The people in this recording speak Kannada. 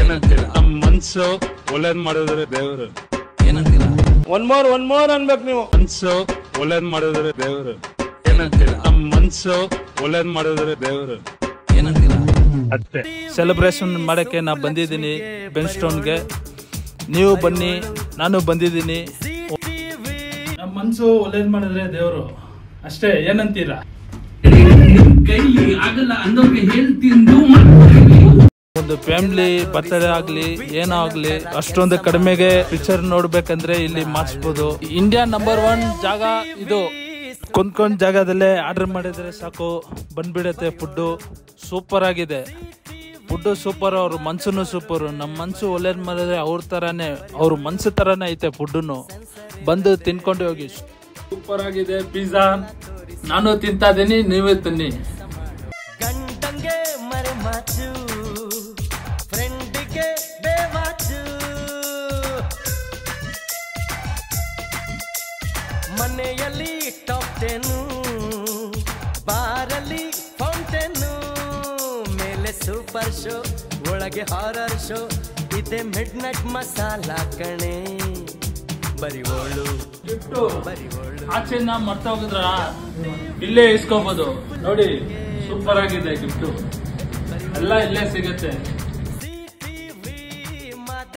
ಏನಂತೀರಾ ನಮ್ ಮನ್ಸು ಒಳ್ಳೇದ್ ಮಾಡಿದ್ರೆ ದೇವರು ಏನಂತೀರಾ ಒನ್ ಮೋರ್ ಒನ್ ಮೋರ್ ಅನ್ಬೇಕು ನೀವು ಮನ್ಸು ಒಳ್ಳೇದ್ ಮಾಡಿದ್ರೆ ದೇವರು ಏನಂತೀರಾ ನಮ್ ಮನ್ಸು ಒಳ್ಳೇದ್ ಮಾಡಿದ್ರೆ ದೇವರು ಏನಂತೀರಾ ಅಷ್ಟೇ ಸೆಲೆಬ್ರೇಷನ್ ಮಾಡೋಕ್ಕೆ ನಾ ಬಂದಿದ್ದೀನಿ ಬೆನ್ ಸ್ಟೋನ್ಗೆ ನೀವು ಬನ್ನಿ ನಾನು ಬಂದಿದ್ದೀನಿ ನಮ್ಮ ಮನಸ್ಸು ಒಳ್ಳೇದು ಮಾಡಿದ್ರೆ ದೇವರು ಅಷ್ಟೇ ಏನಂತೀರಾ ನಿಮ್ ಕೈಲಿ ಆಗಲ್ಲ ಅಂದವ್ರಿಗೆ ಹೇಳ್ತಿಂದು ಮಾಡ್ಕೊಡ್ತೀನಿ ಒಂದು ಫ್ಯಾಮಿಲಿ ಬರ್ತಡೇ ಆಗಲಿ ಏನೋ ಆಗಲಿ ಅಷ್ಟೊಂದು ಕಡಿಮೆಗೆ ಪಿಕ್ಚರ್ ನೋಡ್ಬೇಕಂದ್ರೆ ಇಲ್ಲಿ ಮಾಡಿಸ್ಬೋದು ಇಂಡಿಯಾ ನಂಬರ್ ಒನ್ ಜಾಗ ಇದು ಕೊಂದ್ಕೊಂಡ್ ಜಾಗದಲ್ಲೇ ಆರ್ಡರ್ ಮಾಡಿದ್ರೆ ಸಾಕು ಬಂದ್ಬಿಡತ್ತೆ ಫುಡ್ಡು ಸೂಪರ್ ಆಗಿದೆ ಫುಡ್ಡು ಸೂಪರ್ ಅವ್ರ ಮನ್ಸನ್ನು ಸೂಪರ್ ನಮ್ಮ ಮನ್ಸು ಒಳ್ಳೇದು ಮಾಡಿದ್ರೆ ಅವ್ರ ಥರನೇ ಅವ್ರ ಮನ್ಸು ಥರನೇ ಐತೆ ಫುಡ್ಡುನು ಬಂದು ತಿನ್ಕೊಂಡು ಹೋಗಿ ಸೂಪರ್ ಆಗಿದೆ ಪಿಜ್ಜಾ ನಾನು ತಿಂತಾ ಇದೀನಿ ನೀವೇ ತಿನ್ನಿ ಗಂಟಂಗೆ ಮರೆಮಾಚು ಫ್ರೆಂಡಿಗೆ ಬೇವಾಚು ಮನೆಯಲ್ಲಿ ಟಾಪ್ ಟೆನು ಬಾರಲ್ಲಿ ಫೌಂಟೇನು ಮೇಲೆ ಸೂಪರ್ ಶೋ ಒಳಗೆ ಹಾರರ್ ಶೋ ಇದೆ ಮಿಡ್ ನೈಟ್ ಮಸಾಲ ಕಣೆ ಬರಿ ಓಳು ಬರಿ ಓಳು ಆಚೆನ ಮರ್ತೋಗಿದ್ರ ಇಲ್ಲೇ ಇಸ್ಕೋಬಹುದು ನೋಡಿ ಸೂಪರ್ ಆಗಿದೆ ಗಿಫ್ಟು ಎಲ್ಲ ಇಲ್ಲೇ ಸಿಗುತ್ತೆ